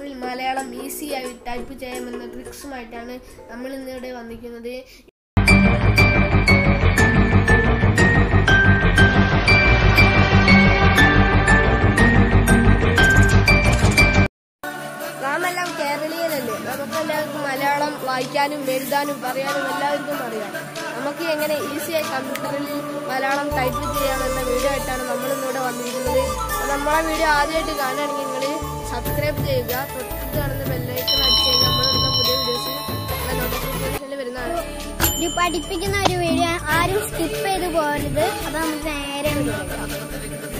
കമ്പ്യൂട്ടറിൽ മലയാളം ഈസിയായി ടൈപ്പ് ചെയ്യാമെന്ന ട്രിക്സുമായിട്ടാണ് നമ്മൾ ഇന്നിവിടെ വന്നിരിക്കുന്നത് നാമെല്ലാം കേരളീയരല്ലേ നമുക്കെല്ലാവർക്കും മലയാളം വായിക്കാനും എഴുതാനും പറയാനും എല്ലാവർക്കും അറിയാം നമുക്ക് എങ്ങനെ ഈസിയായി കമ്പ്യൂട്ടറിൽ മലയാളം ടൈപ്പ് ചെയ്യാമെന്ന വീഡിയോ ആയിട്ടാണ് നമ്മൾ ഇന്നിവിടെ വന്നിരിക്കുന്നത് അപ്പോൾ നമ്മളെ വീഡിയോ ആദ്യമായിട്ട് കാണുകയാണെങ്കിൽ നിങ്ങൾ സബ്സ്ക്രൈബ് ചെയ്യുക തൊട്ടടുത്ത് കാണുന്ന ബെല്ലൈക്കൺ അടിച്ച് കഴിഞ്ഞാൽ നമ്മളിടുന്ന പുതിയ വീഡിയോസ് നോട്ടിഫിക്കേഷനിൽ വരുന്നതാണ് ഇത് പഠിപ്പിക്കുന്ന ഒരു വീഡിയോ ആരും സ്കിപ്പ് ചെയ്ത് പോകരുത് അപ്പൊ നമുക്ക് നേരെ വീഡിയോയിലേക്ക് പോകാം.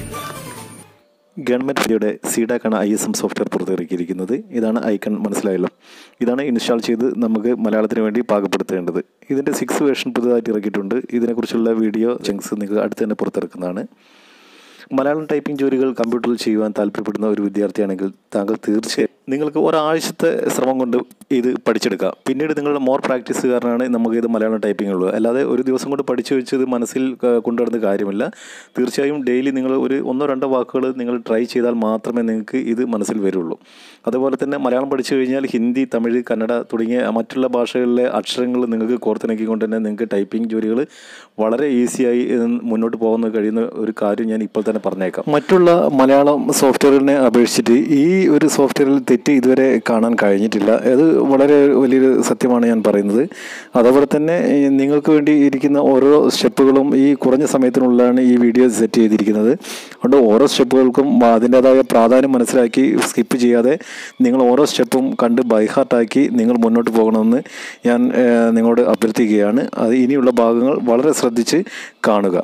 ഗവൺമെൻറ് ഇന്ത്യയുടെ സീഡാക്കാണ് ഐ എസ് എം സോഫ്റ്റ്വെയർ പുറത്തിറക്കിയിരിക്കുന്നത് ഇതാണ് ഐക്കൺ മനസ്സിലായല്ലോ ഇതാണ് ഇൻസ്റ്റാൾ ചെയ്ത് നമുക്ക് മലയാളത്തിന് വേണ്ടി പാകപ്പെടുത്തേണ്ടത് ഇതിൻ്റെ സിക്സ് വേർഷൻ പുതുതായിട്ട് ഇറക്കിയിട്ടുണ്ട് ഇതിനെക്കുറിച്ചുള്ള വീഡിയോ ചങ്ക്സ് നിങ്ങൾക്ക് അടുത്ത് തന്നെ പുറത്തിറക്കുന്നതാണ് മലയാളം ടൈപ്പിംഗ് ജോലികൾ കമ്പ്യൂട്ടറിൽ ചെയ്യുവാൻ താല്പര്യപ്പെടുന്ന ഒരു വിദ്യാർത്ഥിയാണെങ്കിൽ താങ്കൾ തീർച്ചയായും നിങ്ങൾക്ക് ഒരാഴ്ചത്തെ ശ്രമം കൊണ്ട് ഇത് പഠിച്ചെടുക്കാം പിന്നീട് നിങ്ങളുടെ മോർ പ്രാക്ടീസ് കാരണമാണ് നമുക്ക് ഇത് മലയാളം ടൈപ്പിംഗ് ഉള്ളത് അല്ലാതെ ഒരു ദിവസം കൊണ്ട് പഠിച്ചു വെച്ചത് മനസ്സിൽ ക- കൊണ്ടുവരുന്ന കാര്യമില്ല തീർച്ചയായും ഡെയിലി നിങ്ങൾ ഒരു ഒന്നോ രണ്ടോ വാക്കുകൾ നിങ്ങൾ ട്രൈ ചെയ്താൽ മാത്രമേ നിങ്ങൾക്ക് ഇത് മനസ്സിൽ വരുള്ളൂ അതുപോലെ തന്നെ മലയാളം പഠിച്ചു കഴിഞ്ഞാൽ ഹിന്ദി തമിഴ് കന്നഡ തുടങ്ങിയ മറ്റുള്ള ഭാഷകളിലെ അക്ഷരങ്ങൾ നിങ്ങൾക്ക് കോർത്തിണക്കിക്കൊണ്ട് തന്നെ നിങ്ങൾക്ക് ടൈപ്പിംഗ് ജോലികൾ വളരെ ഈസിയായി ഏഹ്, മുന്നോട്ട് പോകുന്ന കഴിയുന്ന ഒരു കാര്യം ഞാൻ ഇപ്പോൾ തന്നെ പറഞ്ഞേക്കാം മറ്റുള്ള മലയാളം സോഫ്റ്റ്വെയറിനെ അപേക്ഷിച്ചിട്ട് ഈ ഒരു സോഫ്റ്റ്വെയറിൽ തെറ്റ് ഇതുവരെ കാണാൻ കഴിഞ്ഞിട്ടില്ല അത് വളരെ വലിയൊരു സത്യമാണ് ഞാൻ പറയുന്നത് അതുപോലെ തന്നെ ഈ നിങ്ങൾക്ക് വേണ്ടി ഇരിക്കുന്ന ഓരോ സ്റ്റെപ്പുകളും ഈ കുറഞ്ഞ സമയത്തിനുള്ളിലാണ് ഈ വീഡിയോ സെറ്റ് ചെയ്തിരിക്കുന്നത് അതുകൊണ്ട് ഓരോ സ്റ്റെപ്പുകൾക്കും അതിൻ്റേതായ പ്രാധാന്യം മനസ്സിലാക്കി സ്കിപ്പ് ചെയ്യാതെ നിങ്ങൾ ഓരോ സ്റ്റെപ്പും കണ്ട് ബൈഹാർട്ടാക്കി നിങ്ങൾ മുന്നോട്ട് പോകണമെന്ന് ഞാൻ ഏഹ്, നിങ്ങളോട് അഭ്യർത്ഥിക്കുകയാണ് അത് ഇനിയുള്ള ഭാഗങ്ങൾ വളരെ ശ്രദ്ധിച്ച് കാണുക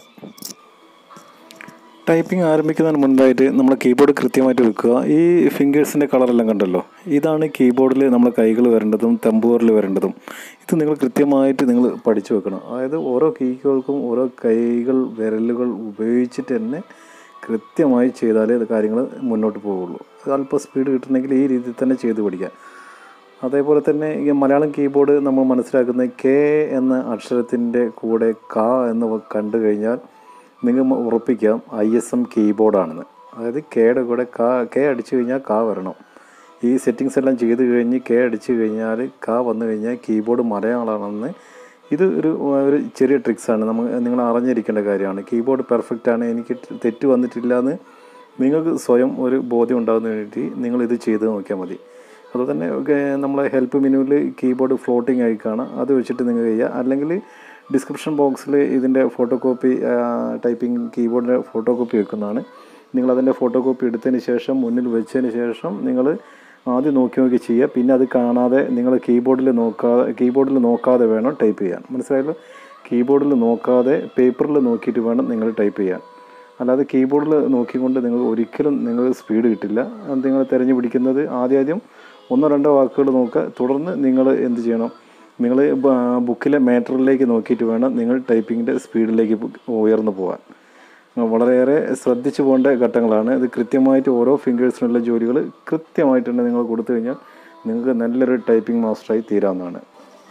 ടൈപ്പിംഗ് ആരംഭിക്കുന്നതിന് മുൻപായിട്ട് നമ്മൾ കീബോർഡ് കൃത്യമായിട്ട് വെക്കുക ഈ ഫിംഗേഴ്സിൻ്റെ കളറെല്ലാം കണ്ടല്ലോ ഇതാണ് കീബോർഡിൽ നമ്മൾ കൈകൾ വരേണ്ടതും തെമ്പൂറിൽ വരേണ്ടതും ഇത് നിങ്ങൾ കൃത്യമായിട്ട് നിങ്ങൾ പഠിച്ചു വെക്കണം അതായത് ഓരോ കീകൾക്കും ഓരോ കൈകൾ വിരലുകൾ ഉപയോഗിച്ചിട്ട് തന്നെ കൃത്യമായി ചെയ്താലേ ഇത് കാര്യങ്ങൾ മുന്നോട്ട് പോവുള്ളൂ അത് അല്പം സ്പീഡ് കിട്ടണമെങ്കിൽ ഈ രീതിയിൽ തന്നെ ചെയ്ത് പഠിക്കാം അതേപോലെ തന്നെ ഈ മലയാളം കീബോർഡ് നമ്മൾ മനസ്സിലാക്കുന്നത് കെ എന്ന അക്ഷരത്തിൻ്റെ കൂടെ ക എന്ന് വ- കണ്ടു കഴിഞ്ഞാൽ നിങ്ങൾ മ- ഉറപ്പിക്കാം ഐ എസ് എം കീബോർഡാണെന്ന് അതായത് കെയുടെ കൂടെ ക കെ അടിച്ചു കഴിഞ്ഞാൽ ക വരണം ഈ സെറ്റിങ്സ് എല്ലാം ചെയ്ത് കഴിഞ്ഞ് കെ അടിച്ചു കഴിഞ്ഞാൽ ക വന്നു കഴിഞ്ഞാൽ കീബോർഡ് മലയാളമാണെന്ന് ഇത് ഒരു ഒരു ചെറിയ ട്രിക്സാണ് നമ്മൾ നിങ്ങൾ അറിഞ്ഞിരിക്കേണ്ട കാര്യമാണ് കീബോർഡ് പെർഫെക്റ്റ് ആണ് എനിക്ക് തെറ്റ് വന്നിട്ടില്ല എന്ന് നിങ്ങൾക്ക് സ്വയം ഒരു ബോധ്യം ഉണ്ടാകുന്നതിന് വേണ്ടി നിങ്ങൾ ഇത് ചെയ്ത് നോക്കിയാൽ മതി അതുപോലെ തന്നെ ഒക്കെ നമ്മളെ ഹെൽപ്പ് മെനുവിൽ കീബോർഡ് ഫ്ലോട്ടിംഗ് ആയി കാണാം അത് വെച്ചിട്ട് നിങ്ങൾ ചെയ്യുക അല്ലെങ്കിൽ ഡിസ്ക്രിപ്ഷൻ ബോക്സിൽ ഇതിൻ്റെ ഫോട്ടോ കോപ്പി ടൈപ്പിംഗ് കീബോർഡിൻ്റെ ഫോട്ടോ കോപ്പി വെക്കുന്നതാണ് നിങ്ങൾ അതിൻ്റെ ഫോട്ടോ കോപ്പി എടുത്തതിന് ശേഷം മുന്നിൽ വെച്ചതിന് ശേഷം നിങ്ങൾ ആദ്യം നോക്കി നോക്കി ചെയ്യുക പിന്നെ അത് കാണാതെ നിങ്ങൾ കീബോർഡിൽ നോക്കാതെ കീബോർഡിൽ നോക്കാതെ വേണം ടൈപ്പ് ചെയ്യാൻ മനസ്സിലായല്ലോ കീബോർഡിൽ നോക്കാതെ പേപ്പറിൽ നോക്കിയിട്ട് വേണം നിങ്ങൾ ടൈപ്പ് ചെയ്യാൻ അല്ലാതെ കീബോർഡിൽ നോക്കിക്കൊണ്ട് നിങ്ങൾ ഒരിക്കലും നിങ്ങൾ സ്പീഡ് കിട്ടില്ല അത് നിങ്ങൾ തിരഞ്ഞു പിടിക്കുന്നത് ആദ്യം ആദ്യം ഒന്നോ രണ്ടോ വാക്കുകൾ നോക്കുക തുടർന്ന് നിങ്ങൾ എന്ത് ചെയ്യണം നിങ്ങൾ ബുക്കിലെ മാറ്ററിലേക്ക് നോക്കിയിട്ട് വേണം നിങ്ങൾ ടൈപ്പിങ്ങിൻ്റെ സ്പീഡിലേക്ക് ഉയർന്നു പോകാൻ വളരെയേറെ ശ്രദ്ധിച്ചു പോകേണ്ട ഘട്ടങ്ങളാണ് ഇത് കൃത്യമായിട്ട് ഓരോ ഫിംഗേഴ്സിനുള്ള ജോലികൾ കൃത്യമായിട്ട് തന്നെ നിങ്ങൾ കൊടുത്തു കഴിഞ്ഞാൽ നിങ്ങൾക്ക് നല്ലൊരു ടൈപ്പിംഗ് മാസ്റ്ററായി തീരാവുന്നതാണ്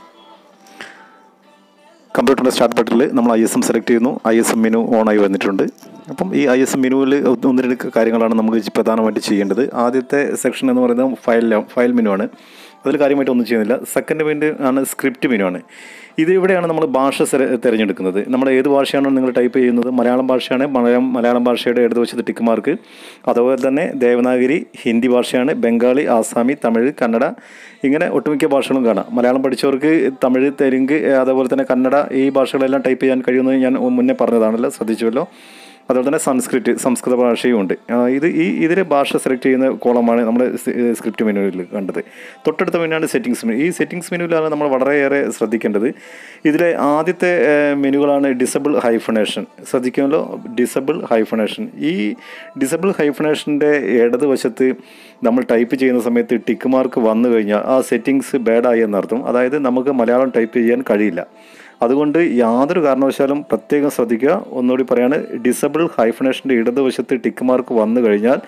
കമ്പ്യൂട്ടറിൻ്റെ സ്റ്റാർട്ട് ബട്ടണിൽ നമ്മൾ ഐ എസ് എം സെലക്ട് ചെയ്യുന്നു ഐ എസ് എം മെനു ഓണായി വന്നിട്ടുണ്ട് അപ്പം ഈ ഐ എസ് എം മെനുവിൽ ഒന്ന് രണ്ട് കാര്യങ്ങളാണ് നമുക്ക് പ്രധാനമായിട്ട് ചെയ്യേണ്ടത് ആദ്യത്തെ സെക്ഷൻ എന്ന് പറയുന്നത് ഫയൽ ഫയൽ മെനു ആണ് അതിൽ കാര്യമായിട്ട് ഒന്നും ചെയ്യുന്നില്ല സെക്കൻഡ് മെനു ആണ് സ്ക്രിപ്റ്റ് മെനു ആണ് ഇത് ഇവിടെയാണ് നമ്മൾ ഭാഷ സെര- തിരഞ്ഞെടുക്കുന്നത് നമ്മൾ ഏത് ഭാഷയാണോ നിങ്ങൾ ടൈപ്പ് ചെയ്യുന്നത് മലയാളം ഭാഷയാണ് മലയാളം മലയാളം ഭാഷയുടെ ഇടതുവശത്ത് ടിക്ക് മാർക്ക് അതുപോലെ തന്നെ ദേവനാഗരി ഹിന്ദി ഭാഷയാണ് ബംഗാളി ആസാമി തമിഴ് കന്നഡ ഇങ്ങനെ ഒട്ടുമിക്ക ഭാഷകളും കാണാം മലയാളം പഠിച്ചവർക്ക് തമിഴ് തെലുങ്ക് ഏ, അതുപോലെ തന്നെ കന്നഡ ഈ ഭാഷകളെല്ലാം ടൈപ്പ് ചെയ്യാൻ കഴിയുമെന്ന് ഞാൻ മുന്നേ പറഞ്ഞതാണല്ലോ ശ്രദ്ധിച്ചുവല്ലോ അതുപോലെ തന്നെ സംസ്കൃത് സംസ്കൃത ഭാഷയും ഉണ്ട് ആ, ഇത് ഈ ഇതിൽ ഭാഷ സെലക്ട് ചെയ്യുന്ന കോളമാണ് നമ്മൾ സ്ക്രിപ്റ്റ് മെനുവിൽ കണ്ടത് തൊട്ടടുത്ത മെനുവാണ് സെറ്റിങ്സ് മെനു ഈ സെറ്റിങ്സ് മെനുവിലാണ് നമ്മൾ വളരെയേറെ ശ്രദ്ധിക്കേണ്ടത് ഇതിലെ ആദ്യത്തെ ഏ, മെനുകളാണ് ഡിസബിൾ ഹൈഫണേഷൻ ശ്രദ്ധിക്കുമല്ലോ ഡിസബിൾ ഹൈഫണേഷൻ ഈ ഡിസബിൾ ഹൈഫണേഷൻ്റെ ഇടതുവശത്ത് നമ്മൾ ടൈപ്പ് ചെയ്യുന്ന സമയത്ത് ടിക്ക് മാർക്ക് വന്നു കഴിഞ്ഞാൽ ആ സെറ്റിങ്സ് ബാഡായി എന്നർത്ഥം അതായത് നമുക്ക് മലയാളം ടൈപ്പ് ചെയ്യാൻ കഴിയില്ല അതുകൊണ്ട് യാതൊരു കാരണവശാലും പ്രത്യേകം ശ്രദ്ധിക്കുക ഒന്നുകൂടി പറയാണ് ഡിസബിൾ ഹൈഫണേഷൻ്റെ ഇടതുവശത്ത് ടിക്ക് മാർക്ക് വന്നു കഴിഞ്ഞാൽ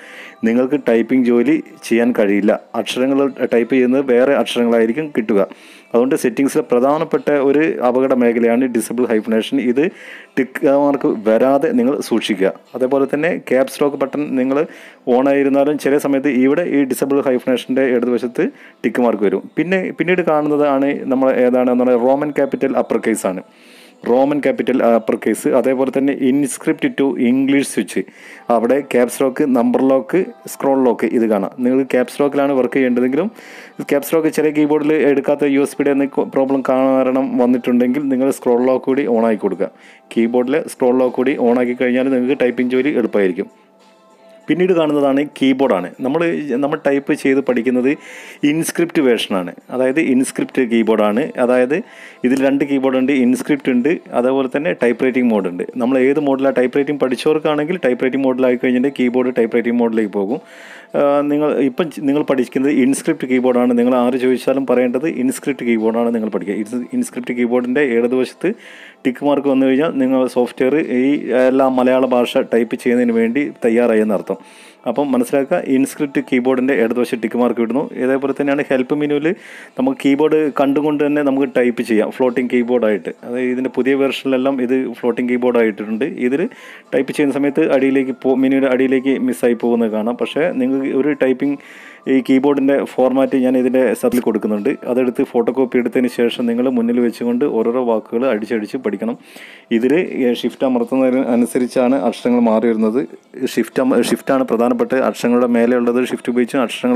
നിങ്ങൾക്ക് ടൈപ്പിംഗ് ജോലി ചെയ്യാൻ കഴിയില്ല അക്ഷരങ്ങൾ ടൈപ്പ് ചെയ്യുന്നത് വേറെ അക്ഷരങ്ങളായിരിക്കും കിട്ടുക അതുകൊണ്ട് സെറ്റിങ്സിലെ പ്രധാനപ്പെട്ട ഒരു അപകട മേഖലയാണ് ഡിസബിൾ ഹൈഫനേഷൻ ഇത് ടിക്ക് മാർക്ക് വരാതെ നിങ്ങൾ സൂക്ഷിക്കുക അതേപോലെ തന്നെ ക്യാപ് സ്റ്റോക്ക് ബട്ടൺ നിങ്ങൾ ഓൺ ആയിരുന്നാലും ചില സമയത്ത് ഇവിടെ ഈ ഡിസബിൾ ഹൈഫനേഷൻ്റെ ഇടതുവശത്ത് ടിക്ക് മാർക്ക് വരും പിന്നെ പിന്നീട് കാണുന്നതാണ് നമ്മൾ ഏതാണെന്ന് പറയുന്നത് റോമൻ ക്യാപിറ്റൽ അപ്പർ കേസ് ആണ് റോമൻ ക്യാപിറ്റൽ അപ്പർ കേസ് അതേപോലെ തന്നെ ഇൻസ്ക്രിപ്റ്റ് ടു ഇംഗ്ലീഷ് സ്വിച്ച് അവിടെ caps lock number lock scroll lock ഇത് കാണാം നിങ്ങൾ ക്യാപ്സ് ലോക്കിലാണ് വർക്ക് ചെയ്യേണ്ടതെങ്കിലും ക്യാപ്സ് ലോക്ക് ചില കീബോർഡിൽ എടുക്കാത്ത യു എസ് പിയുടെ പ്രോബ്ലം കാരണം വന്നിട്ടുണ്ടെങ്കിൽ നിങ്ങൾ സ്ക്രോൾ ലോക്ക് കൂടി ഓൺ ആക്കി കൊടുക്കുക കീബോർഡിൽ സ്ക്രോൾ ലോക്ക് കൂടി ഓൺ ആക്കി കഴിഞ്ഞാൽ നിങ്ങൾക്ക് ടൈപ്പിംഗ് ജോലി എളുപ്പമായിരിക്കും പിന്നീട് കാണുന്നതാണ് കീബോർഡാണ് നമ്മൾ നമ്മൾ ടൈപ്പ് ചെയ്ത് പഠിക്കുന്നത് ഇൻസ്ക്രിപ്റ്റ് വേർഷനാണ് അതായത് ഇൻസ്ക്രിപ്റ്റ് കീബോർഡാണ് അതായത് ഇതിൽ രണ്ട് കീബോർഡ് ഉണ്ട് ഇൻസ്ക്രിപ്റ്റ് ഉണ്ട് അതേപോലെ തന്നെ ടൈപ്പ് റൈറ്റിംഗ് മോഡ് ഉണ്ട് നമ്മൾ ഏത് മോഡിലാണ് ടൈപ്പ് റൈറ്റിംഗ് പഠിച്ചവർക്കാണെങ്കിൽ ടൈപ്പ് റൈറ്റിംഗ് മോഡിലായി കഴിഞ്ഞിട്ട് കീബോർഡ് ടൈപ്പ് റൈറ്റിംഗ് മോഡിലേക്ക് പോകും ആ, നിങ്ങൾ ഇപ്പം ച- നിങ്ങൾ പഠിക്കുന്നത് ഇൻസ്ക്രിപ്റ്റ് കീബോർഡാണ് നിങ്ങൾ ആര് ചോദിച്ചാലും പറയേണ്ടത് ഇൻസ്ക്രിപ്റ്റ് കീബോർഡാണ് നിങ്ങൾ പഠിക്കുക ഇൻസ്- ഇൻസ്ക്രിപ്റ്റ് കീബോർഡിൻ്റെ ഇടതുവശത്ത് ടിക്ക് മാർക്ക് വന്നു കഴിഞ്ഞാൽ നിങ്ങൾ സോഫ്റ്റ്വെയർ ഈ എല്ലാ മലയാള ഭാഷ ടൈപ്പ് ചെയ്യുന്നതിന് വേണ്ടി തയ്യാറായി എന്നർത്ഥം അപ്പം മനസ്സിലാക്കുക ഇൻസ്ക്രിപ്റ്റ് കീബോർഡിൻ്റെ ഇടതുവശം ടിക്ക് മാർക്ക് ഇടുന്നു ഇതേപോലെ തന്നെയാണ് ഹെൽപ്പ് മെനുവിൽ നമുക്ക് കീബോർഡ് കണ്ടുകൊണ്ട് തന്നെ നമുക്ക് ടൈപ്പ് ചെയ്യാം ഫ്ലോട്ടിംഗ് കീബോർഡായിട്ട് അതായത് ഇതിൻ്റെ പുതിയ വെർഷനിലെല്ലാം ഇത് ഫ്ലോട്ടിംഗ് കീബോർഡ് ആയിട്ടുണ്ട് ഇതിൽ ടൈപ്പ് ചെയ്യുന്ന സമയത്ത് അടിയിലേക്ക് പോ മെനുവിൻ്റെ അടിയിലേക്ക് മിസ്സായി പോകുന്നത് കാണാം പക്ഷേ നിങ്ങൾക്ക് ഒരു ടൈപ്പിംഗ് ഈ കീബോർഡിൻ്റെ ഫോർമാറ്റ് ഞാൻ ഇതിൻ്റെ സബിൽ കൊടുക്കുന്നുണ്ട് അതെടുത്ത് ഫോട്ടോ കോപ്പി എടുത്തതിന് ശേഷം നിങ്ങൾ മുന്നിൽ വെച്ചുകൊണ്ട് ഓരോരോ വാക്കുകൾ അടിച്ചടിച്ച് പഠിക്കണം ഇതിൽ ഷിഫ്റ്റ് അമർത്തുന്നതിന് അനുസരിച്ചാണ് അക്ഷരങ്ങൾ മാറി വരുന്നത് ഷിഫ്റ്റ് ഷിഫ്റ്റാണ് പ്രധാനപ്പെട്ട അക്ഷരങ്ങളുടെ മേലെയുള്ളത് ഷിഫ്റ്റ് ഉപയോഗിച്ച് അക്ഷരങ്ങൾ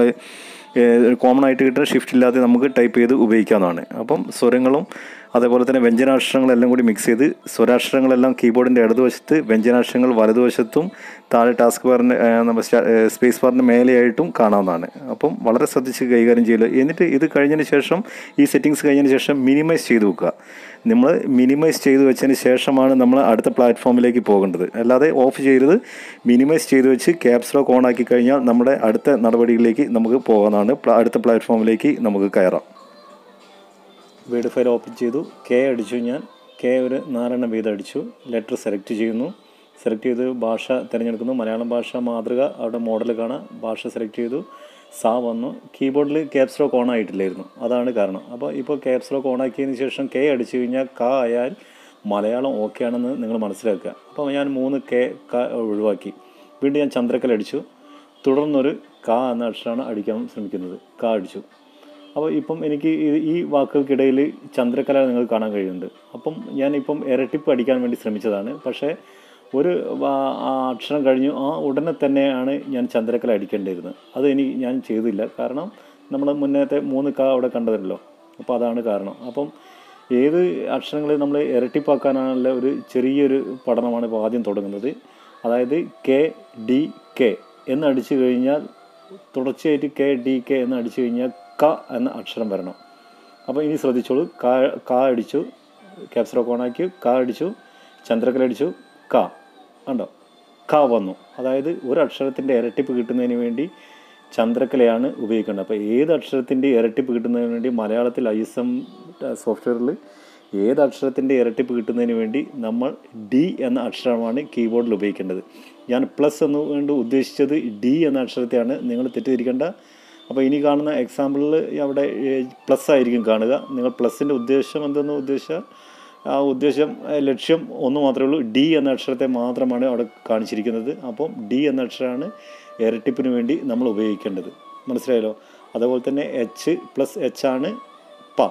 കോമൺ ആയിട്ട് കിട്ടുന്ന ഷിഫ്റ്റ് ഇല്ലാതെ നമുക്ക് ടൈപ്പ് ചെയ്ത് ഉപയോഗിക്കാവുന്നതാണ് അപ്പം സ്വരങ്ങളും അതേപോലെ തന്നെ വ്യഞ്ജനാക്ഷരങ്ങളെല്ലാം കൂടി മിക്സ് ചെയ്ത് സ്വരാക്ഷരങ്ങളെല്ലാം കീബോർഡിൻ്റെ ഇടതുവശത്ത് വ്യഞ്ജനാക്ഷരങ്ങൾ വലതുവശത്തും താഴെ ടാസ്ക് ബാറിൻ്റെ നമ്മുടെ സ്പേസ് ബാറിൻ്റെ മേലെയായിട്ടും കാണാവുന്നതാണ് അപ്പം വളരെ ശ്രദ്ധിച്ച് കൈകാര്യം ചെയ്യുക എന്നിട്ട് ഇത് കഴിഞ്ഞതിന് ശേഷം ഈ സെറ്റിങ്സ് കഴിഞ്ഞതിന് ശേഷം മിനിമൈസ് ചെയ്ത് വെക്കുക നമ്മൾ മിനിമൈസ് ചെയ്ത് വെച്ചതിന് ശേഷമാണ് നമ്മൾ അടുത്ത പ്ലാറ്റ്ഫോമിലേക്ക് പോകേണ്ടത് അല്ലാതെ ഓഫ് ചെയ്തത് മിനിമൈസ് ചെയ്ത് വെച്ച് ക്യാപ്സ് ലോക്ക് ഓൺ ആക്കി കഴിഞ്ഞാൽ നമ്മുടെ അടുത്ത നടപടികളിലേക്ക് നമുക്ക് പോകാവുന്നതാണ് പ്ല- അടുത്ത പ്ലാറ്റ്ഫോമിലേക്ക് നമുക്ക് കയറാം വീഡ് ഫയൽ ഓപ്പൺ ചെയ്തു കെ അടിച്ചു ഞാൻ കെ ഒരു നാലെണ്ണം വീതം അടിച്ചു ലെറ്റർ സെലക്ട് ചെയ്യുന്നു സെലക്ട് ചെയ്ത് ഭാഷ തിരഞ്ഞെടുക്കുന്നു മലയാളം ഭാഷ മാതൃക അവിടെ മോഡൽ കാണാം ഭാഷ സെലക്ട് ചെയ്തു സാ വന്നു കീബോർഡിൽ ക്യാപ്സ് ലോക്ക് ഓൺ ആയിട്ടില്ലായിരുന്നു അതാണ് കാരണം അപ്പോൾ ഇപ്പോൾ ക്യാപ്സ് ലോക്ക് ഓൺ ആക്കിയതിന് ശേഷം കെ അടിച്ചു കഴിഞ്ഞാൽ ക ആയാൽ മലയാളം ഓക്കെ ആണെന്ന് നിങ്ങൾ മനസ്സിലാക്കുക അപ്പോൾ ഞാൻ മൂന്ന് കെ ക ഒഴിവാക്കി വീണ്ടും ഞാൻ ചന്ദ്രക്കല അടിച്ചു തുടർന്നൊരു ക എന്ന അക്ഷരമാണ് അടിക്കാൻ ശ്രമിക്കുന്നത് ക അടിച്ചു അപ്പോൾ ഇപ്പം എനിക്ക് ഈ- ഈ വാക്കുകൾക്കിടയിൽ ചന്ദ്രക്കല നിങ്ങൾക്ക് കാണാൻ കഴിയുന്നുണ്ട് അപ്പം ഞാനിപ്പം ഇരട്ടിപ്പ് അടിക്കാൻ വേണ്ടി ശ്രമിച്ചതാണ് പക്ഷേ ഒരു വാ- ആ അക്ഷരം കഴിഞ്ഞു ആ ഉടനെ തന്നെയാണ് ഞാൻ ചന്ദ്രക്കല അടിക്കേണ്ടിയിരുന്നത് അത് എനിക്ക് ഞാൻ ചെയ്തില്ല കാരണം നമ്മൾ മുന്നേത്തെ മൂന്ന് ക അവിടെ കണ്ടതല്ലോ അപ്പോൾ അതാണ് കാരണം അപ്പം ഏത് അക്ഷരങ്ങൾ നമ്മൾ ഇരട്ടിപ്പാക്കാനുള്ള ഒരു ചെറിയൊരു പഠനമാണ് ഇപ്പോൾ ആദ്യം തുടങ്ങുന്നത് അതായത് കെ ഡി കെ എന്ന് അടിച്ചു കഴിഞ്ഞാൽ തുടർച്ചയായിട്ട് കെ ഡി കെ എന്ന് അടിച്ചു കഴിഞ്ഞാൽ ക എന്ന അക്ഷരം വരണം അപ്പോൾ ഇനി ശ്രദ്ധിച്ചോളൂ കാ കാ അടിച്ചു ക്യാപ്സറോക്ക് ഓണാക്കി കാ അടിച്ചു ചന്ദ്രക്കല അടിച്ചു ക കണ്ടോ ക വന്നു അതായത് ഒരു അക്ഷരത്തിൻ്റെ ഇരട്ടിപ്പ് കിട്ടുന്നതിന് വേണ്ടി ചന്ദ്രക്കലയാണ് ഉപയോഗിക്കേണ്ടത് അപ്പോൾ ഏത് അക്ഷരത്തിൻ്റെ ഇരട്ടിപ്പ് കിട്ടുന്നതിന് വേണ്ടി മലയാളത്തിൽ ഐ എസ് എം സോഫ്റ്റ്വെയറിൽ ഏത് അക്ഷരത്തിൻ്റെ ഇരട്ടിപ്പ് കിട്ടുന്നതിന് വേണ്ടി നമ്മൾ ഡി എന്ന അക്ഷരമാണ് കീബോർഡിൽ ഉപയോഗിക്കേണ്ടത് ഞാൻ പ്ലസ് എന്ന് കൊണ്ട് ഉദ്ദേശിച്ചത് ഡി എന്ന അക്ഷരത്തെയാണ് നിങ്ങൾ തെറ്റിദ്ധരിക്കേണ്ട അപ്പോൾ ഇനി കാണുന്ന എക്സാമ്പിളിൽ അവിടെ പ്ലസ് ആയിരിക്കും കാണുക നിങ്ങൾ പ്ലസിൻ്റെ ഉദ്ദേശം എന്തെന്ന് ഉദ്ദേശിച്ചാൽ ആ ഉദ്ദേശം ഏഹ്, ലക്ഷ്യം ഒന്ന് മാത്രമേ ഉള്ളൂ ഡി എന്ന അക്ഷരത്തെ മാത്രമാണ് അവിടെ കാണിച്ചിരിക്കുന്നത് അപ്പം ഡി എന്ന അക്ഷരമാണ് ഇരട്ടിപ്പിന് വേണ്ടി നമ്മൾ ഉപയോഗിക്കേണ്ടത് മനസ്സിലായല്ലോ അതുപോലെ തന്നെ എച്ച് പ്ലസ് എച്ച് ആണ് പ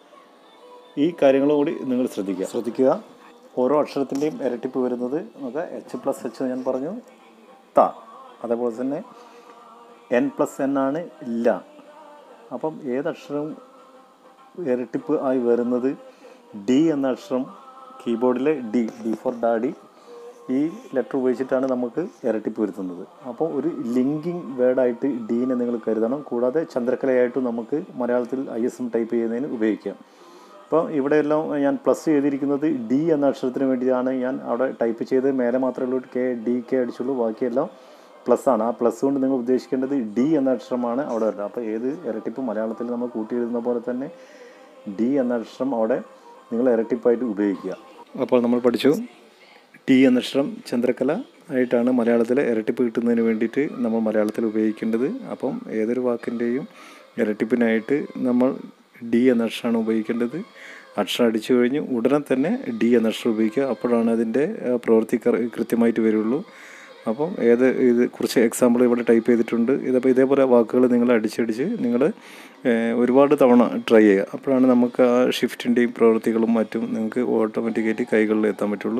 ഈ കാര്യങ്ങളും കൂടി നിങ്ങൾ ശ്രദ്ധിക്കുക ശ്രദ്ധിക്കുക ഓരോ അക്ഷരത്തിൻ്റെയും ഇരട്ടിപ്പ് വരുന്നത് നമുക്ക് എച്ച് പ്ലസ് എച്ച് ഞാൻ പറഞ്ഞു ത അതേപോലെ തന്നെ എൻ പ്ലസ് എൻ ആണ് ഇല്ല അപ്പം ഏതക്ഷരവും ഇരട്ടിപ്പ് ആയി വരുന്നത് ഡി എന്ന അക്ഷരം കീബോർഡിലെ ഡി ഡി ഫോർ ഡാഡി ഈ ലെറ്റർ ഉപയോഗിച്ചിട്ടാണ് നമുക്ക് ഇരട്ടിപ്പ് വരുത്തുന്നത് അപ്പോൾ ഒരു ലിങ്കിങ് വേർഡായിട്ട് ഡീനെ നിങ്ങൾ കരുതണം കൂടാതെ ചന്ദ്രക്കലയായിട്ടും നമുക്ക് മലയാളത്തിൽ ഐ എസ് എം ടൈപ്പ് ചെയ്യുന്നതിന് ഉപയോഗിക്കാം അപ്പോൾ ഇവിടെയെല്ലാം ഞാൻ പ്ലസ് ചെയ്തിരിക്കുന്നത് ഡി എന്ന അക്ഷരത്തിന് വേണ്ടിയാണ് ഞാൻ അവിടെ ടൈപ്പ് ചെയ്ത് മേലെ മാത്രമേ ഉള്ളൂ കെ ഡി കെ അടിച്ചുള്ളൂ ബാക്കിയെല്ലാം പ്ലസ് ആണ് ആ പ്ലസ് കൊണ്ട് നിങ്ങൾ ഉദ്ദേശിക്കേണ്ടത് ഡി എന്ന അക്ഷരമാണ് അവിടെ വരുന്നത് അപ്പോൾ ഏത് ഇരട്ടിപ്പ് മലയാളത്തിൽ നമ്മൾ കൂട്ടിയെഴുതുന്ന പോലെ തന്നെ ഡി എന്ന അക്ഷരം അവിടെ നിങ്ങൾ ഇരട്ടിപ്പായിട്ട് ഉപയോഗിക്കുക അപ്പോൾ നമ്മൾ പഠിച്ചു ഡി എന്ന അക്ഷരം ചന്ദ്രക്കല ആയിട്ടാണ് മലയാളത്തിലെ ഇരട്ടിപ്പ് കിട്ടുന്നതിന് വേണ്ടിയിട്ട് നമ്മൾ മലയാളത്തിൽ ഉപയോഗിക്കേണ്ടത് അപ്പം ഏതൊരു വാക്കിൻ്റെയും ഇരട്ടിപ്പിനായിട്ട് നമ്മൾ ഡി എന്ന അക്ഷരമാണ് ഉപയോഗിക്കേണ്ടത് അക്ഷരം അടിച്ചു കഴിഞ്ഞ് ഉടനെ തന്നെ ഡി എന്ന അക്ഷരം ഉപയോഗിക്കുക അപ്പോഴാണ് അതിൻ്റെ ആ, പ്രവൃത്തി കറ- കൃത്യമായിട്ട് വരുള്ളൂ അപ്പം ഏത് ഇത് കുറച്ച് എക്സാമ്പിൾ ഇവിടെ ടൈപ്പ് ചെയ്തിട്ടുണ്ട് ഇതപ്പോൾ ഇതേപോലെ വാക്കുകൾ നിങ്ങൾ അടിച്ചടിച്ച് നിങ്ങൾ ഒരുപാട് തവണ ട്രൈ ചെയ്യുക അപ്പോഴാണ് നമുക്ക് ആ ഷിഫ്റ്റിൻ്റെയും പ്രവൃത്തികളും മറ്റും നിങ്ങൾക്ക് ഓട്ടോമാറ്റിക്കായിട്ട് കൈകളിൽ എത്താൻ പറ്റുള്ളൂ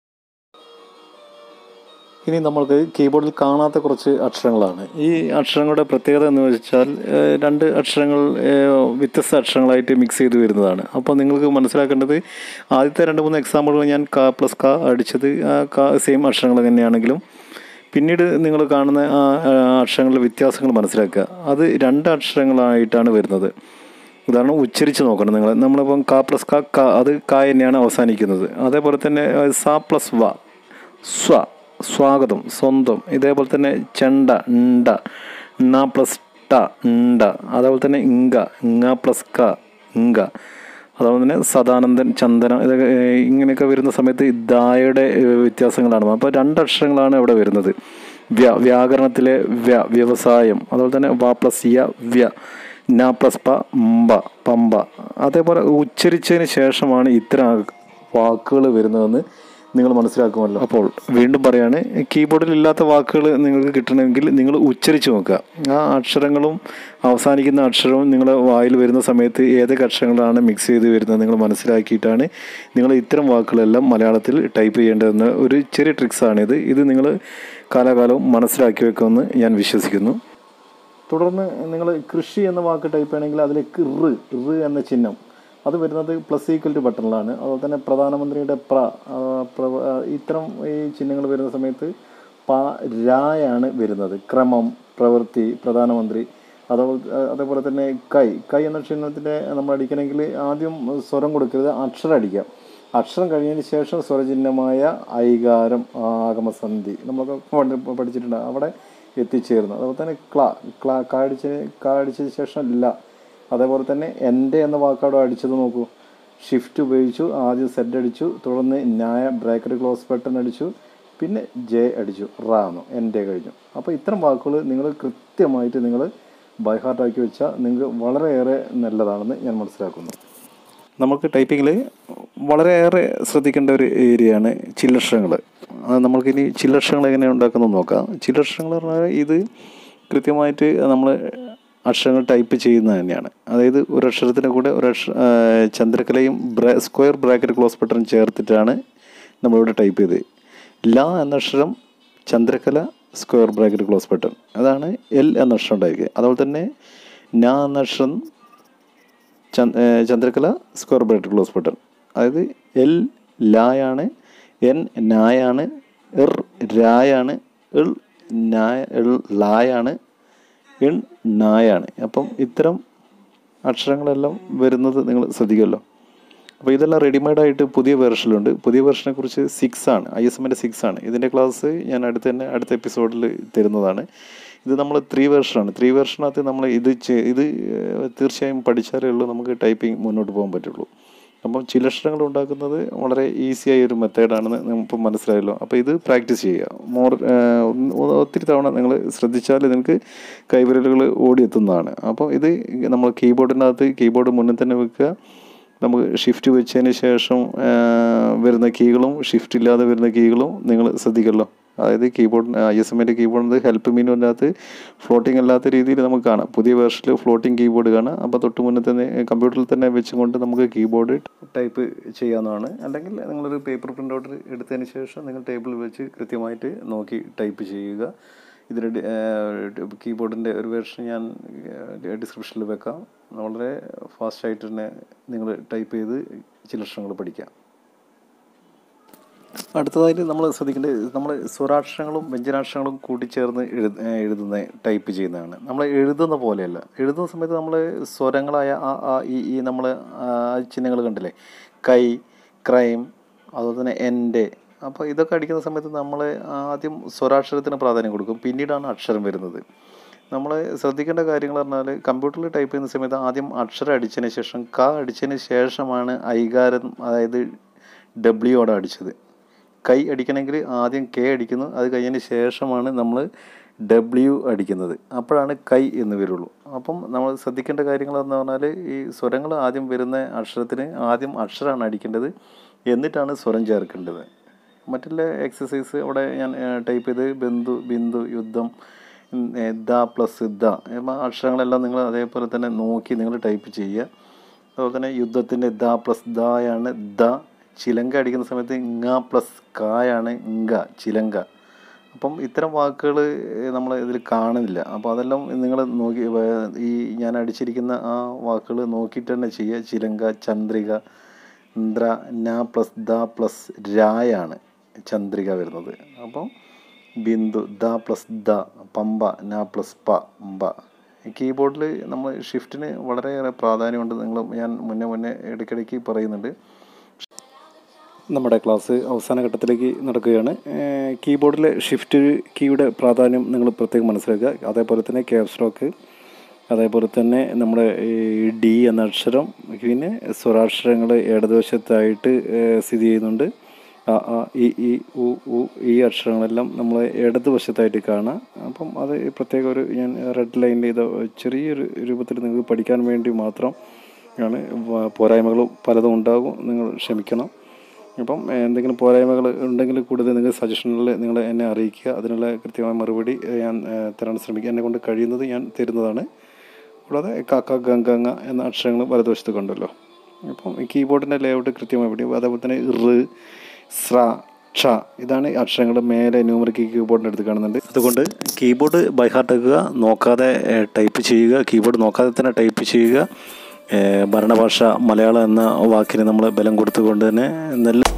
ഇനി നമ്മൾക്ക് കീബോർഡിൽ കാണാത്ത കുറച്ച് അക്ഷരങ്ങളാണ് ഈ അക്ഷരങ്ങളുടെ പ്രത്യേകത എന്ന് വെച്ചാൽ ഏഹ്, രണ്ട് അക്ഷരങ്ങൾ ഏഹ്, വ്യത്യസ്ത അക്ഷരങ്ങളായിട്ട് മിക്സ് ചെയ്ത് വരുന്നതാണ് അപ്പോൾ നിങ്ങൾക്ക് മനസ്സിലാക്കേണ്ടത് ആദ്യത്തെ രണ്ട് മൂന്ന് എക്സാമ്പിളുകൾ ഞാൻ ക പ്ലസ് ക അടിച്ചത് ആ ക സെയിം അക്ഷരങ്ങൾ തന്നെയാണെങ്കിലും പിന്നീട് നിങ്ങൾ കാണുന്ന ആ ആ, അക്ഷരങ്ങളുടെ വ്യത്യാസങ്ങൾ മനസ്സിലാക്കുക അത് രണ്ട് അക്ഷരങ്ങളായിട്ടാണ് വരുന്നത് ഉദാഹരണം ഉച്ചരിച്ച് നോക്കണം നിങ്ങൾ നമ്മളിപ്പം ക പ്ലസ് ക ക അത് ക തന്നെയാണ് അവസാനിക്കുന്നത് അതേപോലെ തന്നെ ഏഹ്, സ പ്ലസ് വ സ്വ സ്വാഗതം സ്വന്തം ഇതേപോലെ തന്നെ ചെണ്ട ണ്ട ണ പ്ലസ് ട ണ്ട അതേപോലെ തന്നെ ഇങ്ക ഇങ്ങ പ്ലസ് ക ഇങ്ക അതുപോലെ തന്നെ സദാനന്ദൻ ചന്ദന ഇതൊക്കെ ഏഹ്, ഇങ്ങനെയൊക്കെ വരുന്ന സമയത്ത് ഈ ദായുടെ ഏഹ്, വ്യത്യാസങ്ങളാണ് അപ്പോൾ രണ്ട് അക്ഷരങ്ങളാണ് ഇവിടെ വരുന്നത് വ്യ വ്യാകരണത്തിലെ വ്യ വ്യവസായം അതുപോലെ തന്നെ വ പ്ലസ് യ വ്യ ന പ്ലസ് പ mbപമ്പ അതേപോലെ ഉച്ചരിച്ചതിന് ശേഷമാണ് ഇത്തരം വാക്കുകൾ വരുന്നതെന്ന് നിങ്ങൾ മനസ്സിലാക്കുമല്ലോ അപ്പോൾ വീണ്ടും പറയാണ് കീബോർഡിൽ ഇല്ലാത്ത വാക്കുകൾ നിങ്ങൾക്ക് കിട്ടണമെങ്കിൽ നിങ്ങൾ ഉച്ചരിച്ച് നോക്കുക ആ അക്ഷരങ്ങളും അവസാനിക്കുന്ന അക്ഷരവും നിങ്ങളുടെ വായിൽ വരുന്ന സമയത്ത് ഏതൊക്കെ അക്ഷരങ്ങളാണ് മിക്സ് ചെയ്ത് വരുന്നത് നിങ്ങൾ മനസ്സിലാക്കിയിട്ടാണ് നിങ്ങൾ ഇത്തരം വാക്കുകളെല്ലാം മലയാളത്തിൽ ടൈപ്പ് ചെയ്യേണ്ടതെന്ന ഒരു ചെറിയ ട്രിക്സാണിത് ഇത് നിങ്ങൾ കാലാകാലവും മനസ്സിലാക്കി വെക്കുമെന്ന് ഞാൻ വിശ്വസിക്കുന്നു തുടർന്ന് നിങ്ങൾ കൃഷി എന്ന വാക്ക് ടൈപ്പ് ചെയ്യണമെങ്കിൽ അതിലേക്ക് റ് റ് എന്ന ചിഹ്നം അത് വരുന്നത് പ്ലസ് ഈക്വൽ ടു ബട്ടണിലാണ് അതുപോലെ തന്നെ പ്രധാനമന്ത്രിയുടെ പ്ര ആ, പ്രവ- ആ, ഇത്തരം ഈ ചിഹ്നങ്ങൾ വരുന്ന സമയത്ത് പ രായാണ് വരുന്നത് ക്രമം പ്രവൃത്തി പ്രധാനമന്ത്രി അതേപോലെ അതേപോലെ തന്നെ കൈ കൈ എന്ന ചിഹ്നത്തിൻ്റെ നമ്മൾ അടിക്കണമെങ്കിൽ ആദ്യം സ്വരം കൊടുക്കരുത് അക്ഷരം അടിക്കാം അക്ഷരം കഴിഞ്ഞതിന് ശേഷം സ്വരചിഹ്നമായ ഐകാരം ആഗമസന്ധി നമ്മളൊക്കെ പണ്ട് പഠിച്ചിട്ടുണ്ട് അവിടെ എത്തിച്ചേർന്നു അതുപോലെ തന്നെ ക്ലാ ക്ലാ കാടിച്ചതിന് കാടിച്ചതിന് ശേഷം ല അതേപോലെ തന്നെ എൻ്റെ എന്ന വാക്കവിടെ അടിച്ചത് നോക്കൂ ഷിഫ്റ്റ് ഉപയോഗിച്ചു ആദ്യം സെറ്റ് അടിച്ചു തുടർന്ന് ന്യായ ബ്രാക്കറ്റ് ക്ലോസ് ബട്ടൺ അടിച്ചു പിന്നെ ജെ അടിച്ചു റാ എന്നു എൻ്റെ കഴിഞ്ഞു അപ്പോൾ ഇത്തരം വാക്കുകൾ നിങ്ങൾ കൃത്യമായിട്ട് നിങ്ങൾ ബൈഹാർട്ടാക്കി വെച്ചാൽ നിങ്ങൾക്ക് വളരെയേറെ നല്ലതാണെന്ന് ഞാൻ മനസ്സിലാക്കുന്നു നമുക്ക് ടൈപ്പിങ്ങിൽ വളരെയേറെ ശ്രദ്ധിക്കേണ്ട ഒരു ഏരിയയാണ് ചില്ലക്ഷരങ്ങൾ അത് നമ്മൾക്കിനി ചില്ലക്ഷരങ്ങൾ എങ്ങനെ ഉണ്ടാക്കുന്നത് നോക്കാം ചില്ലക്ഷരങ്ങൾ പറഞ്ഞാൽ ഇത് കൃത്യമായിട്ട് നമ്മൾ അക്ഷരങ്ങൾ ടൈപ്പ് ചെയ്യുന്നത് തന്നെയാണ് അതായത് ഒരു അക്ഷരത്തിൻ്റെ കൂടെ ഒരു അക്ഷ ആ, ചന്ദ്രക്കലയും ബ്രാ സ്ക്വയർ ബ്രാക്കറ്റ് ക്ലോസ് ബട്ടൺ ചേർത്തിട്ടാണ് നമ്മളിവിടെ ടൈപ്പ് ചെയ്തത് ല എന്ന അക്ഷരം ചന്ദ്രക്കല സ്ക്വയർ ബ്രാക്കറ്റ് ക്ലോസ് ബട്ടൺ അതാണ് എൽ എന്ന അക്ഷരം ഉണ്ടായിരിക്കുക അതുപോലെ തന്നെ ന എന്ന അക്ഷരം ചന്ദ്- ഏ, ചന്ദ്രകല സ്ക്വയർ ബ്രാക്കറ്റ് ക്ലോസ് ബട്ടൺ അതായത് എൽ ലായാണ് എൻ നായാണ് എർ രായാണ് എൾ നായ എൾ ലായാണ് എൺ നായാണ് അപ്പം ഇത്തരം അക്ഷരങ്ങളെല്ലാം വരുന്നത് നിങ്ങൾ ശ്രദ്ധിക്കുമല്ലോ അപ്പോൾ ഇതെല്ലാം റെഡിമെയ്ഡ് ആയിട്ട് പുതിയ വേർഷനിലുണ്ട് പുതിയ വേർഷനെ കുറിച്ച് സിക്സ് ആണ് ഐ എസ് എമ്മിൻ്റെ സിക്സ് ആണ് ഇതിൻ്റെ ക്ലാസ് ഞാൻ അടുത്ത് തന്നെ അടുത്ത എപ്പിസോഡിൽ തരുന്നതാണ് ഇത് നമ്മൾ ത്രീ വേർഷനാണ് ത്രീ വേർഷനകത്ത് നമ്മൾ ഇത് ചെ- ഇത് ഏഹ്, തീർച്ചയായും പഠിച്ചാലേ ഉള്ളൂ നമുക്ക് ടൈപ്പിംഗ് മുന്നോട്ട് പോകാൻ പറ്റുള്ളൂ അപ്പം ചിലക്ഷരങ്ങൾ ഉണ്ടാക്കുന്നത് വളരെ ഈസി ആയ ഒരു മെത്തേഡാണെന്ന് നമുക്ക് മനസ്സിലായല്ലോ അപ്പോൾ ഇത് പ്രാക്ടീസ് ചെയ്യുക മോർ ഒത്തിരി തവണ നിങ്ങൾ ശ്രദ്ധിച്ചാൽ നിങ്ങൾക്ക് കൈവിരലുകൾ ഓടിയെത്തുന്നതാണ് അപ്പോൾ ഇത് നമ്മൾ കീബോർഡിനകത്ത് കീബോർഡ് മുന്നിൽ തന്നെ വെക്കുക നമുക്ക് ഷിഫ്റ്റ് വെച്ചതിന് ശേഷം ആ, വരുന്ന കീകളും ഷിഫ്റ്റ് ഇല്ലാതെ വരുന്ന കീകളും നിങ്ങൾ ശ്രദ്ധിക്കല്ലോ അതായത് കീബോർഡ് ഐ എസ് എമ്മിൻ്റെ കീബോർഡ് ഹെൽപ്പ് മീനുവിനകത്ത് ഫ്ലോട്ടിംഗ് അല്ലാത്ത രീതിയിൽ നമുക്ക് കാണാം പുതിയ വേർഷനിൽ ഫ്ലോട്ടിംഗ് കീബോർഡ് കാണാം അപ്പോൾ തൊട്ട് മുന്നേ തന്നെ കമ്പ്യൂട്ടറിൽ തന്നെ വെച്ചുകൊണ്ട് നമുക്ക് കീബോർഡ് ടൈപ്പ് ചെയ്യാവുന്നതാണ് അല്ലെങ്കിൽ നിങ്ങളൊരു പേപ്പർ പ്രിൻ്റ് ഔട്ട് എടുത്തതിന് ശേഷം നിങ്ങൾ ടേബിളിൽ വെച്ച് കൃത്യമായിട്ട് നോക്കി ടൈപ്പ് ചെയ്യുക ഇതിൻ്റെ കീബോർഡിൻ്റെ ഒരു വേർഷൻ ഞാൻ ഡിസ്ക്രിപ്ഷനിൽ വെക്കാം വളരെ ഫാസ്റ്റായിട്ട് തന്നെ നിങ്ങൾ ടൈപ്പ് ചെയ്ത് ചില അക്ഷരങ്ങൾ പഠിക്കാം അടുത്തതായിട്ട് നമ്മൾ ശ്രദ്ധിക്കേണ്ടത് നമ്മൾ സ്വരാക്ഷരങ്ങളും വ്യഞ്ജനാക്ഷരങ്ങളും കൂട്ടിച്ചേർന്ന് എഴു എഴുതുന്ന ടൈപ്പ് ചെയ്യുന്നതാണ് നമ്മൾ എഴുതുന്ന പോലെയല്ല എഴുതുന്ന സമയത്ത് നമ്മൾ സ്വരങ്ങളായ ആ ആ ഈ ഈ നമ്മൾ ചിഹ്നങ്ങൾ കണ്ടില്ലേ കൈ ക്രൈം അതുപോലെ തന്നെ എൻ്റെ അപ്പോൾ ഇതൊക്കെ അടിക്കുന്ന സമയത്ത് നമ്മൾ ആദ്യം സ്വരാക്ഷരത്തിന് പ്രാധാന്യം കൊടുക്കും പിന്നീടാണ് അക്ഷരം വരുന്നത് നമ്മൾ ശ്രദ്ധിക്കേണ്ട കാര്യങ്ങൾ പറഞ്ഞാൽ കമ്പ്യൂട്ടറിൽ ടൈപ്പ് ചെയ്യുന്ന സമയത്ത് ആദ്യം അക്ഷരം അടിച്ചതിന് ശേഷം ക അടിച്ചതിന് ശേഷമാണ് ഐകാരം അതായത് ഡബ്ല്യുയോടെ അടിച്ചത് കൈ അടിക്കണമെങ്കിൽ ആദ്യം കെ അടിക്കുന്നു അത് കഴിഞ്ഞതിന് ശേഷമാണ് നമ്മൾ ഡബ്ല്യു അടിക്കുന്നത് അപ്പോഴാണ് കൈ എന്ന് വരുള്ളൂ അപ്പം നമ്മൾ ശ്രദ്ധിക്കേണ്ട കാര്യങ്ങളെന്ന് പറഞ്ഞാൽ ഈ സ്വരങ്ങൾ ആദ്യം വരുന്ന അക്ഷരത്തിന് ആദ്യം അക്ഷരമാണ് അടിക്കേണ്ടത് എന്നിട്ടാണ് സ്വരം ചേർക്കേണ്ടത് മറ്റുള്ള എക്സസൈസ് അവിടെ ഞാൻ ടൈപ്പ് ചെയ്ത് ബിന്ദു ബിന്ദു യുദ്ധം ഉം, ഏ, ദ പ്ലസ് ദ എന്ന അക്ഷരങ്ങളെല്ലാം നിങ്ങൾ അതേപോലെ തന്നെ നോക്കി നിങ്ങൾ ടൈപ്പ് ചെയ്യുക അതുപോലെ തന്നെ യുദ്ധത്തിൻ്റെ ദ പ്ലസ് ദായാണ് ദ ചിലങ്ക അടിക്കുന്ന സമയത്ത് ഇങ്ങ പ്ലസ് കായാണ് ഇങ്ക ചിലങ്ക അപ്പം ഇത്തരം വാക്കുകൾ നമ്മൾ ഇതിൽ കാണുന്നില്ല അപ്പോൾ അതെല്ലാം നിങ്ങൾ നോക്കി വേ- ഈ ഞാൻ അടിച്ചിരിക്കുന്ന ആ വാക്കുകൾ നോക്കിയിട്ട് തന്നെ ചെയ്യുക ചിലങ്ക ചന്ദ്രിക ഇന്ദ്ര ന പ്ലസ് ദ പ്ലസ് രായാണ് ചന്ദ്രിക വരുന്നത് അപ്പം ബിന്ദു ദ പ്ലസ് ദ പമ്പ ന പ്ലസ് പ പ കീബോർഡിൽ നമ്മൾ ഷിഫ്റ്റിന് വളരെയേറെ പ്രാധാന്യമുണ്ട് നിങ്ങൾ ഞാൻ മുന്നേ മുന്നേ ഇടയ്ക്കിടയ്ക്ക് പറയുന്നുണ്ട് നമ്മുടെ ക്ലാസ് അവസാന ഘട്ടത്തിലേക്ക് നടക്കുകയാണ് ഏഹ് കീബോർഡിലെ ഷിഫ്റ്റ് കീയുടെ പ്രാധാന്യം നിങ്ങൾ പ്രത്യേകം മനസ്സിലാക്കുക അതേപോലെ തന്നെ ക്യാപ്സ് ലോക്ക് അതേപോലെ തന്നെ നമ്മുടെ ഈ ഡി എന്ന അക്ഷരം പിന്നെ സ്വരാക്ഷരങ്ങൾ ഇടതുവശത്തായിട്ട് ഏഹ് സ്ഥിതി ചെയ്യുന്നുണ്ട് അ ആ ഇ ഈ ഉ ഉ ഈ അക്ഷരങ്ങളെല്ലാം നമ്മൾ ഇടതുവശത്തായിട്ട് കാണാം അപ്പം അത് പ്രത്യേക ഒരു ഞാൻ റെഡ് ലൈനിൽ ഇത് ചെറിയൊരു രൂപത്തിൽ നിങ്ങൾക്ക് പഠിക്കാൻ വേണ്ടി മാത്രം ആണ് വ- പോരായ്മകൾ പലതും ഉണ്ടാകും നിങ്ങൾ ക്ഷമിക്കണം അപ്പം എന്തെങ്കിലും പോരായ്മകൾ ഉണ്ടെങ്കിൽ കൂടുതൽ നിങ്ങൾ സജഷനിൽ നിങ്ങൾ എന്നെ അറിയിക്കുക അതിനുള്ള കൃത്യമായ മറുപടി ഏഹ്, ഞാൻ ഏഹ്, തരാൻ ശ്രമിക്കുക എന്നെ കൊണ്ട് കഴിയുന്നത് ഞാൻ തരുന്നതാണ് കൂടാതെ കാക്ക ഗംഗ എന്ന അക്ഷരങ്ങൾ വലതുവശത്ത് കണ്ടല്ലോ അപ്പം ഈ കീബോർഡിൻ്റെ ലേഔട്ട് കൃത്യമായി പിടി അതേപോലെ തന്നെ റ് സ്ര ക്ഷ ഇതാണ് അക്ഷരങ്ങൾ മേലെ ന്യൂമറിക് കീബോർഡിൻ്റെ അടുത്ത് കാണുന്നുണ്ട് അതുകൊണ്ട് കീബോർഡ് ബൈ ഹാർട്ട് ആക്കുക നോക്കാതെ ടൈപ്പ് ചെയ്യുക കീബോർഡ് നോക്കാതെ തന്നെ ടൈപ്പ് ചെയ്യുക ഏഹ് ഭരണഭാഷ മലയാളം എന്ന വാക്കിന് നമ്മൾ ബലം കൊടുത്തുകൊണ്ട് തന്നെ നല്ല